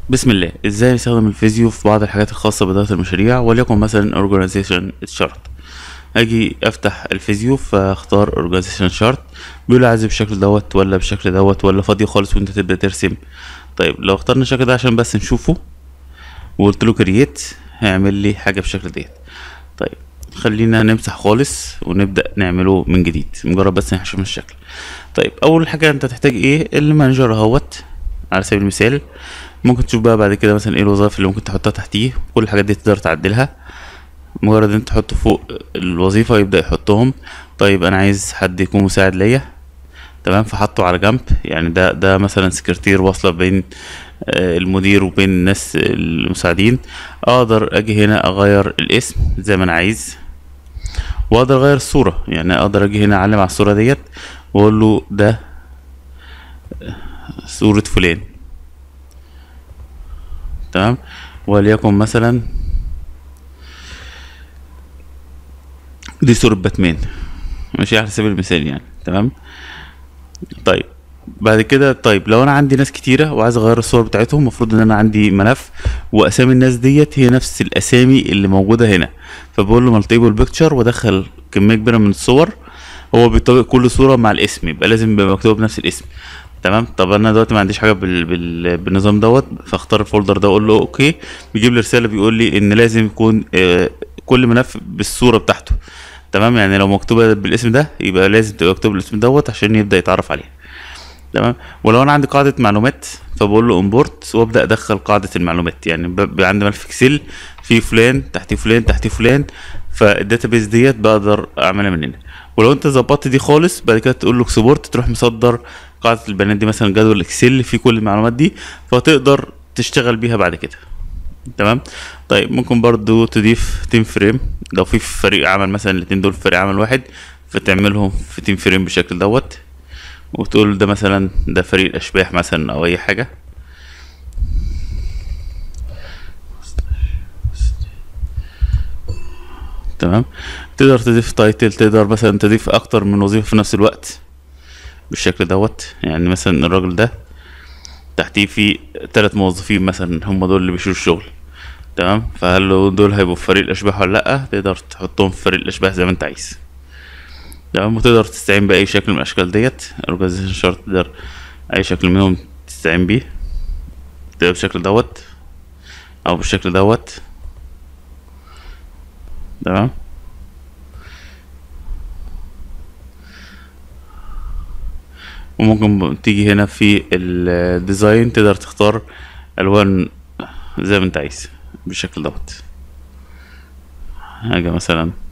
بسم الله ازاي نستخدم الفيزيو في بعض الحاجات الخاصة بإدارة المشاريع وليكن مثلا organization chart اجي افتح الفيزيو فاختار organization chart بيقول لي عايزه بالشكل دوت ولا بالشكل دوت ولا فاضي خالص وانت تبدأ ترسم طيب لو اخترنا الشكل ده عشان بس نشوفه وقلت له كرييت هيعمل لي حاجة بالشكل ديت طيب خلينا نمسح خالص ونبدأ نعمله من جديد مجرد بس نحشم الشكل طيب اول حاجة انت تحتاج ايه المانجر اهوت على سبيل المثال ممكن تشوف بقى بعد كده مثلا ايه الوظائف اللي ممكن تحطها تحتيه كل الحاجات دي تقدر تعدلها مجرد انت تحط فوق الوظيفة يبدأ يحطهم طيب انا عايز حد يكون مساعد ليا تمام فحطه على جنب يعني ده ده مثلا سكرتير واصلة بين آه، المدير وبين الناس المساعدين اقدر اجي هنا اغير الاسم زي ما انا عايز واقدر اغير الصورة يعني اقدر اجي هنا اعلم على الصورة ديت واقول له ده صورة فلان تمام وليكن مثلا دي صورة باتمان ماشي على سبيل المثال يعني تمام طيب بعد كده طيب لو انا عندي ناس كتيره وعايز اغير الصور بتاعتهم المفروض ان انا عندي ملف واسامي الناس ديت هي نفس الاسامي اللي موجوده هنا فبقول له مالتيبل بيكتشر وادخل كميه كبيره من الصور هو بيطبق كل صوره مع الاسم يبقى لازم يبقى مكتوب بنفس الاسم تمام طب انا دلوقتي ما عنديش حاجه بال... بال... بالنظام دوت فاختار الفولدر ده اقول له اوكي بيجيب لي رساله بيقول لي ان لازم يكون آه كل ملف بالصوره بتاعته تمام يعني لو مكتوبه بالاسم ده يبقى لازم تبقى مكتوب بالاسم دوت عشان يبدا يتعرف عليها تمام ولو انا عندي قاعده معلومات فبقول له امبورت وابدا ادخل قاعده المعلومات يعني بيبقى عندي ملف اكسل فيه فلان تحتيه فلان تحتيه فلان فالداتابيز ديت بقدر اعملها من هنا ولو انت ظبطت دي خالص بعد كده تقول له اكسبورت تروح مصدر قاعده البيانات دي مثلا جدول اكسل فيه كل المعلومات دي فتقدر تشتغل بيها بعد كده تمام طيب ممكن برضو تضيف تيم فريم لو في فريق عمل مثلا الاتنين دول في فريق عمل واحد فتعملهم في تيم فريم بالشكل دوت وتقول ده مثلا ده فريق الاشباح مثلا او اي حاجه تمام تقدر تضيف تايتل تقدر مثلا تضيف اكتر من وظيفه في نفس الوقت بالشكل دوت يعني مثلا الراجل ده تحتيه في تلات موظفين مثلا هم دول اللي بيشيلوا الشغل تمام فهل لو دول هيبقوا في فريق الاشباح ولا لا تقدر تحطهم في فريق الاشباح زي ما انت عايز تمام وتقدر تستعين باي شكل من الاشكال ديت اورجانيزيشن شارت تقدر اي شكل منهم تستعين بيه تقدر بالشكل دوت او بالشكل دوت تمام وممكن تيجي هنا في الديزاين تقدر تختار الوان زي ما انت عايز بالشكل دوت حاجة مثلا